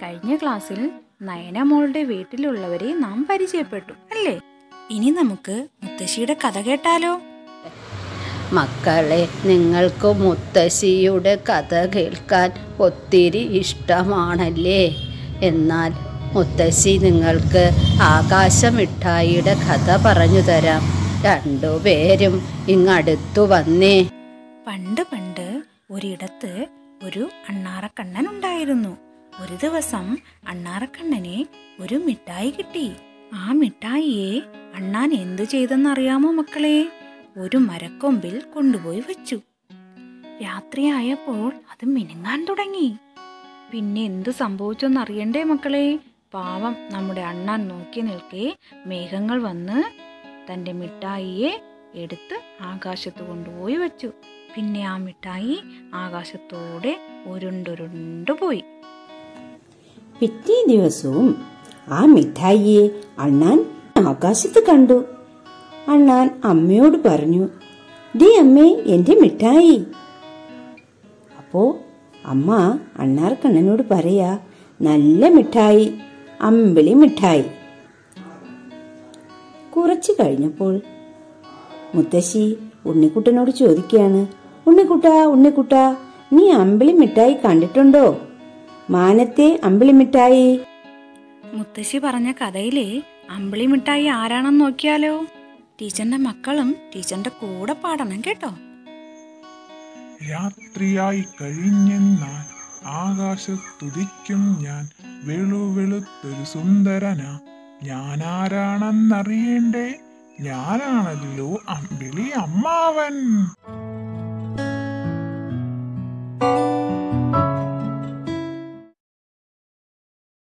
കഴിഞ്ഞ ക്ലാസ്സിൽ നയന മോളുടെ വീട്ടിലുള്ളവരെ നാം പരിചയപ്പെട്ടു അല്ലേ ഇനി നമുക്ക് മുത്തശ്ശിയുടെ കഥ കേട്ടാലോ മക്കളെ നിങ്ങൾക്ക് മുത്തശ്ശിയുടെ കഥ കേൾക്കാൻ ഒത്തിരി ഇഷ്ടമാണല്ലേ എന്നാൽ മുത്തശ്ശി നിങ്ങൾക്ക് ആകാശമിഠായിയുടെ കഥ പറഞ്ഞു തരാം രണ്ടുപേരും ഇങ്ങടുത്തു വന്നേ പണ്ട് പണ്ട് ഒരിടത്ത് ഒരു അണ്ണാറക്കണ്ണൻ ഉണ്ടായിരുന്നു ഒരു ദിവസം അണ്ണാറക്കണ്ണനെ ഒരു മിഠായി കിട്ടി ആ മിഠായിയെ അണ്ണാൻ എന്തു ചെയ്തെന്നറിയാമോ മക്കളെ ഒരു മരക്കൊമ്പിൽ കൊണ്ടുപോയി വെച്ചു രാത്രിയായപ്പോൾ അത് മിനുങ്ങാൻ തുടങ്ങി പിന്നെ എന്തു സംഭവിച്ചെന്നറിയണ്ടേ മക്കളെ പാവം നമ്മുടെ അണ്ണാൻ നോക്കി നിൽക്കെ മേഘങ്ങൾ വന്ന് തന്റെ മിഠായിയെ എടുത്ത് ആകാശത്ത് കൊണ്ടുപോയി വെച്ചു പിന്നെ ആ മിഠായി ആകാശത്തോടെ ഉരുണ്ടുരുണ്ടു പോയി പിറ്റേ ദിവസവും ആ മിഠായിയെ അണ്ണാൻ ആകാശത്ത് കണ്ടു അണ്ണാൻ അമ്മയോട് പറഞ്ഞു ദേ അമ്മേ എന്റെ മിഠായി അപ്പോ അമ്മ അണ്ണാർ കണ്ണനോട് പറയാ നല്ല മിഠായി അമ്പിളി മിഠായി കുറച്ചു കഴിഞ്ഞപ്പോൾ മുത്തശ്ശി ഉണ്ണിക്കുട്ടനോട് ചോദിക്കുകയാണ് ഉണ്ണിക്കുട്ട ഉണ്ണിക്കുട്ട നീ അമ്പിളി മിഠായി കണ്ടിട്ടുണ്ടോ മാനത്തെ അമ്പിളി മിഠായി മുത്തശ്ശി പറഞ്ഞ കഥയിലെ അമ്പിളി മിഠായി ആരാണെന്ന് നോക്കിയാലോ ടീച്ചറിന്റെ മക്കളും ടീച്ചറിന്റെ കൂടെ പാടണം കേട്ടോ രാത്രിയായി കഴിഞ്ഞെന്നാൽ ആകാശത്തുദിക്കും ഞാൻ വെളുവെളുത്തൊരു സുന്ദരനാ ഞാനാരാണെന്നറിയണ്ടേ ഞാനാണല്ലോ അമ്പിളി അമ്മാവൻ